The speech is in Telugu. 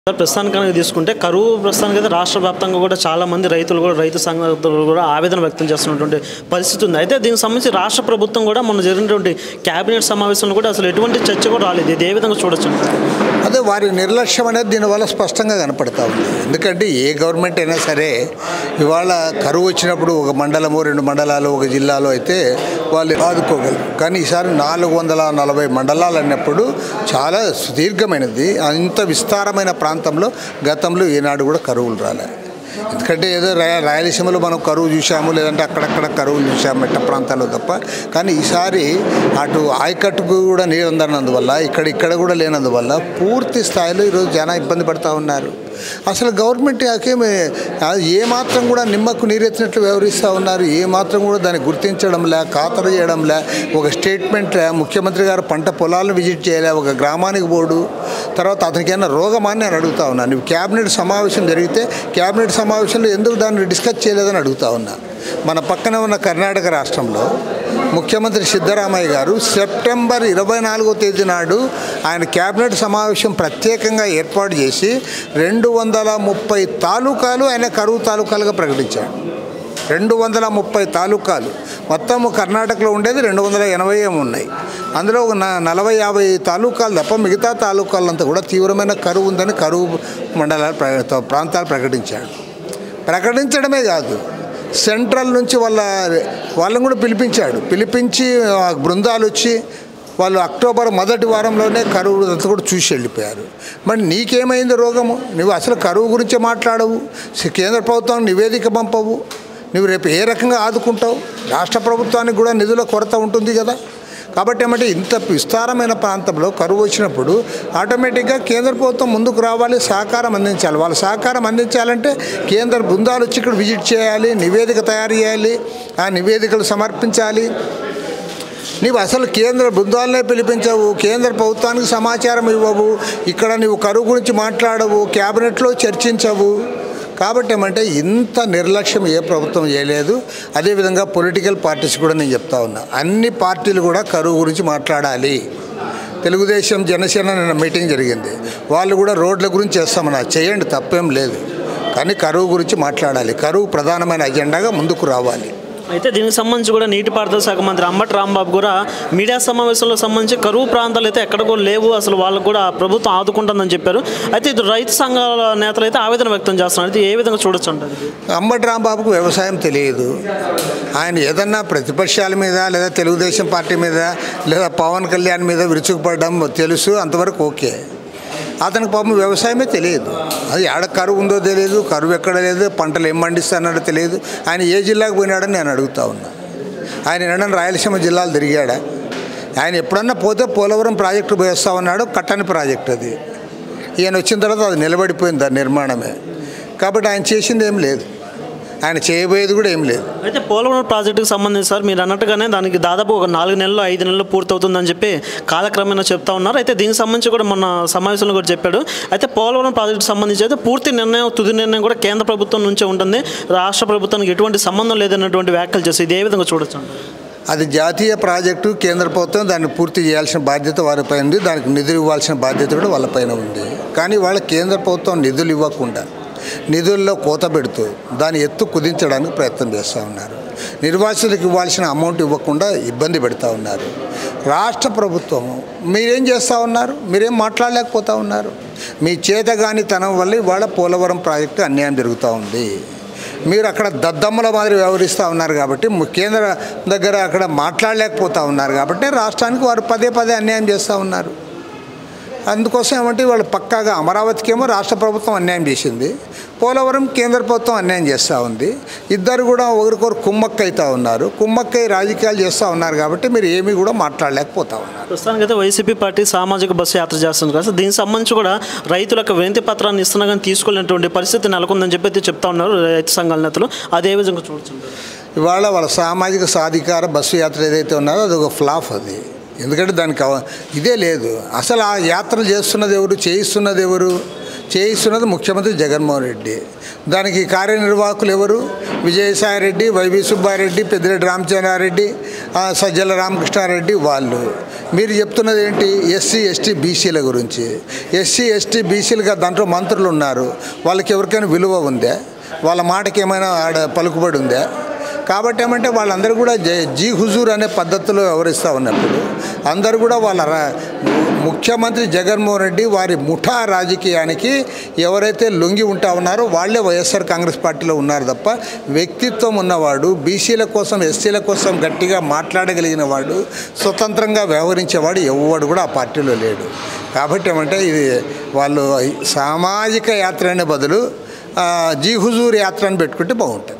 సార్ ప్రస్తుతానికి కనుక తీసుకుంటే కరువు ప్రస్తుతానికి అయితే రాష్ట్ర వ్యాప్తంగా కూడా చాలా మంది రైతులు కూడా రైతు సంఘాలు కూడా ఆవేదన వ్యక్తం చేస్తున్నటువంటి పరిస్థితి ఉంది అయితే దీనికి సంబంధించి రాష్ట్ర ప్రభుత్వం కూడా మొన్న జరిగినటువంటి కేబినెట్ సమావేశంలో కూడా అసలు ఎటువంటి చర్చ కూడా రాలేదు ఇది ఏ విధంగా చూడొచ్చు అదే వారి నిర్లక్ష్యం అనేది దీనివల్ల స్పష్టంగా కనపడతా ఉంది ఎందుకంటే ఏ గవర్నమెంట్ అయినా సరే ఇవాళ కరువు వచ్చినప్పుడు ఒక మండలము రెండు మండలాలు ఒక జిల్లాలో అయితే వాళ్ళు ఆదుకోగలరు కానీ ఈసారి నాలుగు వందల నలభై మండలాలు అన్నప్పుడు చాలా సుదీర్ఘమైనది అంత విస్తారమైన ప్రాంతంలో గతంలో ఈనాడు కూడా కరువులు రాలే ఎందుకంటే ఏదో రాయ రాయలసీమలో మనం కరువు చూసాము లేదంటే అక్కడక్కడ కరువులు చూసాము మెట్ట ప్రాంతాల్లో తప్ప కానీ ఈసారి అటు ఆయకట్టుకు కూడా నీరు అందనందువల్ల ఇక్కడ ఇక్కడ కూడా లేనందువల్ల పూర్తి స్థాయిలో ఈరోజు జనం ఇబ్బంది పడుతూ ఉన్నారు అసలు గవర్నమెంట్ యాకేమి ఏ మాత్రం కూడా నిమ్మకు నీరెత్తినట్లు వ్యవహరిస్తూ ఉన్నారు ఏ మాత్రం కూడా దాన్ని గుర్తించడంలే ఖాతరు చేయడంలే ఒక స్టేట్మెంట్ లే ముఖ్యమంత్రి గారు పంట పొలాలను విజిట్ చేయలే ఒక గ్రామానికి పోడు తర్వాత అతనికి ఏమైనా రోగమాన్ని నేను అడుగుతా ఉన్నా నువ్వు క్యాబినెట్ సమావేశం జరిగితే క్యాబినెట్ సమావేశంలో ఎందుకు దాన్ని డిస్కస్ చేయలేదని అడుగుతా ఉన్నా మన పక్కనే ఉన్న కర్ణాటక రాష్ట్రంలో ముఖ్యమంత్రి సిద్ధరామయ్య గారు సెప్టెంబర్ ఇరవై నాలుగో తేదీ నాడు ఆయన క్యాబినెట్ సమావేశం ప్రత్యేకంగా ఏర్పాటు చేసి రెండు వందల ముప్పై తాలూకాలు ఆయన కరువు తాలూకాలుగా ప్రకటించాడు రెండు వందల ముప్పై తాలూకాలు మొత్తం కర్ణాటకలో ఉండేది రెండు వందల ఎనభై ఏమో ఉన్నాయి అందులో ఒక న- నలభై యాభై తాలూకాలు తప్ప మిగతా తాలూకాలంతా కూడా తీవ్రమైన కరువు ఉందని కరువు మండలాలు ప్ర- ప్రాంతాలు ప్రకటించాడు ప్రకటించడమే కాదు సెంట్రల్ నుంచి వాళ్ళ వాళ్ళని కూడా పిలిపించాడు పిలిపించి ఆ బృందాలు వచ్చి వాళ్ళు అక్టోబర్ మొదటి వారంలోనే కరువు అంతా కూడా చూసి వెళ్ళిపోయారు మరి నీకేమైంది రోగము నువ్వు అసలు కరువు గురించే మాట్లాడవు సి- కేంద్ర ప్రభుత్వం నివేదిక పంపవు నువ్వు రేపు ఏ రకంగా ఆదుకుంటావు రాష్ట్ర ప్రభుత్వానికి కూడా నిధుల కొరత ఉంటుంది కదా కాబట్టి ఏమంటే ఇంత విస్తారమైన ప్రాంతంలో కరువు వచ్చినప్పుడు ఆటోమేటిక్గా కేంద్ర ప్రభుత్వం ముందుకు రావాలి సహకారం అందించాలి వాళ్ళ సహకారం అందించాలంటే కేంద్ర బృందాలు వచ్చి ఇక్కడ విజిట్ చేయాలి నివేదిక తయారు చేయాలి ఆ నివేదికలు సమర్పించాలి నీవు అసలు కేంద్ర బృందాలనే పిలిపించవు కేంద్ర ప్రభుత్వానికి సమాచారం ఇవ్వవు ఇక్కడ నీవు కరువు గురించి మాట్లాడవు క్యాబినెట్లో చర్చించవు కాబట్టి ఏమంటే ఇంత నిర్లక్ష్యం ఏ ప్రభుత్వం చేయలేదు అదేవిధంగా పొలిటికల్ పార్టీస్ కూడా నేను చెప్తా ఉన్నా అన్ని పార్టీలు కూడా కరువు గురించి మాట్లాడాలి తెలుగుదేశం జనసేన నిన్న మీటింగ్ జరిగింది వాళ్ళు కూడా రోడ్ల గురించి చేస్తామన్నా చేయండి తప్పేం లేదు కానీ కరువు గురించి మాట్లాడాలి కరువు ప్రధానమైన అజెండాగా ముందుకు రావాలి అయితే దీనికి సంబంధించి కూడా నీటిపారుదల శాఖ మంత్రి అంబటి రాంబాబు కూడా మీడియా సమావేశంలో సంబంధించి కరువు ప్రాంతాలు అయితే ఎక్కడ కూడా లేవు అసలు వాళ్ళకు కూడా ప్రభుత్వం ఆదుకుంటుందని చెప్పారు అయితే ఇది రైతు సంఘాల నేతలు అయితే ఆవేదన వ్యక్తం చేస్తున్నారు ఇది ఏ విధంగా చూడొచ్చు అంటారు ఇది? అంబటి రాంబాబుకు వ్యవసాయం తెలియదు ఆయన ఏదన్నా ప్రతిపక్షాల మీద లేదా తెలుగుదేశం పార్టీ మీద లేదా పవన్ కళ్యాణ్ మీద విరుచుకుపడడం తెలుసు అంతవరకు ఓకే అతనికి పాపం వ్యవసాయమే తెలియదు అది ఆడ కరువు ఉందో తెలియదు కరువు ఎక్కడ లేదు పంటలు ఏం పండిస్తానో తెలియదు ఆయన ఏ జిల్లాకు పోయినాడని నేను అడుగుతా ఉన్నా ఆయన ఎన్నడన్నా రాయలసీమ జిల్లాలు తిరిగాడా ఆయన ఎప్పుడన్నా పోతే పోలవరం ప్రాజెక్టు పోయేస్తా ఉన్నాడు కట్టని ప్రాజెక్ట్ అది ఈయన వచ్చిన తర్వాత అది నిలబడిపోయింది దాని నిర్మాణమే కాబట్టి ఆయన చేసింది ఏం లేదు ఆయన చేయబోయేది కూడా ఏం లేదు అయితే పోలవరం ప్రాజెక్టుకి సంబంధించి సార్ మీరు అన్నట్టుగానే దానికి దాదాపు ఒక నాలుగు నెలలు ఐదు నెలలు పూర్తవుతుందని చెప్పి కాలక్రమేణా చెప్తా ఉన్నారు అయితే దీనికి సంబంధించి కూడా మొన్న సమావేశంలో కూడా చెప్పాడు అయితే పోలవరం ప్రాజెక్టుకి సంబంధించి అయితే పూర్తి నిర్ణయం తుది నిర్ణయం కూడా కేంద్ర ప్రభుత్వం నుంచే ఉంటుంది రాష్ట్ర ప్రభుత్వానికి ఎటువంటి సంబంధం లేదన్నటువంటి వ్యాఖ్యలు చేసి ఇది ఏ విధంగా చూడొచ్చు అంటారు? అది జాతీయ ప్రాజెక్టు కేంద్ర ప్రభుత్వం దాన్ని పూర్తి చేయాల్సిన బాధ్యత వారిపై ఉంది దానికి నిధులు ఇవ్వాల్సిన బాధ్యత కూడా వాళ్ళపైన ఉంది కానీ వాళ్ళ కేంద్ర ప్రభుత్వం నిధులు ఇవ్వకుండా నిధుల్లో కోత పెడుతూ దాని ఎత్తు కుదించడానికి ప్రయత్నం చేస్తూ ఉన్నారు నిర్వాసితులకు ఇవ్వాల్సిన అమౌంట్ ఇవ్వకుండా ఇబ్బంది పెడతా ఉన్నారు రాష్ట్ర ప్రభుత్వం మీరేం చేస్తూ ఉన్నారు మీరేం మాట్లాడలేకపోతా ఉన్నారు మీ చేతగానితనం వల్ల ఇవాళ పోలవరం ప్రాజెక్టు అన్యాయం జరుగుతూ ఉంది మీరు అక్కడ దద్దమ్మల మాదిరి వ్యవహరిస్తూ ఉన్నారు కాబట్టి ము- కేంద్ర దగ్గర అక్కడ మాట్లాడలేకపోతా ఉన్నారు కాబట్టి రాష్ట్రానికి వారు పదే పదే అన్యాయం చేస్తూ ఉన్నారు అందుకోసం ఏమంటే వాళ్ళు పక్కాగా అమరావతికేమో రాష్ట్ర ప్రభుత్వం అన్యాయం చేసింది పోలవరం కేంద్ర ప్రభుత్వం అన్యాయం చేస్తూ ఉంది ఇద్దరు కూడా ఒకరికొకరు కుమ్మక్క అవుతూ ఉన్నారు కుమ్మక్కై రాజకీయాలు చేస్తూ ఉన్నారు కాబట్టి మీరు ఏమీ కూడా మాట్లాడలేకపోతా ఉన్నారు ప్రస్తుతానికి అయితే వైసీపీ పార్టీ సామాజిక బస్సు యాత్ర చేస్తుంది కదా సార్ దీనికి సంబంధించి కూడా రైతులకు వినతి పత్రాన్ని ఇస్తున్నా కానీ తీసుకోలేనటువంటి పరిస్థితి నెలకొందని చెప్పి అయితే చెప్తా ఉన్నారు రైతు సంఘాల నేతలు అదే విధంగా చూడొచ్చు అంటారు? ఇవాళ వాళ్ళ సామాజిక సాధికార బస్సు యాత్ర ఏదైతే ఉన్నదో అది ఒక ఫ్లాప్ అది ఎందుకంటే దానికి అవ- ఇదే లేదు అసలు ఆ యాత్ర చేస్తున్నది ఎవరు చేయిస్తున్నది ఎవరు చేయిస్తున్నది ముఖ్యమంత్రి జగన్మోహన్ రెడ్డి దానికి కార్యనిర్వాహకులు ఎవరు విజయసాయిరెడ్డి వైవి సుబ్బారెడ్డి పెద్దిరెడ్డి రామచంద్రారెడ్డి ఆ, సజ్జల రామకృష్ణారెడ్డి వాళ్ళు మీరు చెప్తున్నది ఏంటి ఎస్సీ ఎస్టీ బీసీల గురించి ఎస్సీ ఎస్టీ బీసీలుగా దాంట్లో మంత్రులు ఉన్నారు వాళ్ళకి ఎవరికైనా విలువ ఉందా వాళ్ళ మాటకి ఏమైనా ఆడ పలుకుబడి ఉందా కాబట్టి ఏమంటే వాళ్ళందరూ కూడా జై జీ హుజూర్ అనే పద్ధతిలో వ్యవహరిస్తూ ఉన్నప్పుడు అందరూ కూడా వాళ్ళ రా- ముఖ్యమంత్రి జగన్మోహన్ రెడ్డి వారి ముఠా రాజకీయానికి ఎవరైతే లొంగి ఉంటా ఉన్నారో వాళ్ళే వైఎస్ఆర్ కాంగ్రెస్ పార్టీలో ఉన్నారు తప్ప వ్యక్తిత్వం ఉన్నవాడు బీసీల కోసం ఎస్సీల కోసం గట్టిగా మాట్లాడగలిగిన వాడు స్వతంత్రంగా వ్యవహరించేవాడు ఎవడు కూడా ఆ పార్టీలో లేడు కాబట్టి ఏమంటే ఇది వాళ్ళు సామాజిక యాత్ర అనే బదులు ఆ, జీ హుజూర్ యాత్ర అని పెట్టుకుంటే బాగుంటుంది